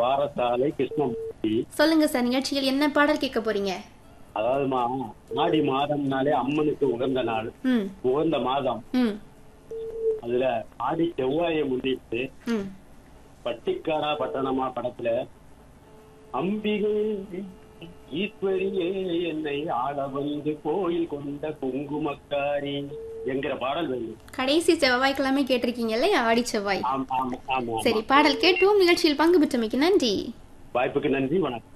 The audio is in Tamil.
பாரசாலை கிருஷ்ணமூர்த்தி சொல்லுங்க சார் நிகழ்ச்சியில் என்ன பாடல் கேட்க போறீங்க அதாவதுமா ஆடி மாதம்னாலே அம்மனுக்கு உகந்த நாள் ம் உகந்த மாதம் ம் அதுல ஆடி செவ்வாயை முன்னிட்டு ம் பட்டிக்காடா பட்டணமா படத்துல அம்பிகை ஈஸ்வரியே என்னை ஆள வந்து கோயில் கொண்ட குங்குமக்காரி என்கிற பாடல் வேண்டும் கடைசி செவ்வாய்க்கிழமை கேட்டிருக்கீங்க இல்லையா ஆடி செவ்வாய் ஆமா ஆமா ஆமா சரி பாடல் கேட்டோம் நிகழ்ச்சியில் பங்கு பெற்றமைக்கு நன்றி வாய்ப்புக்கு நன்றி வணக்கம்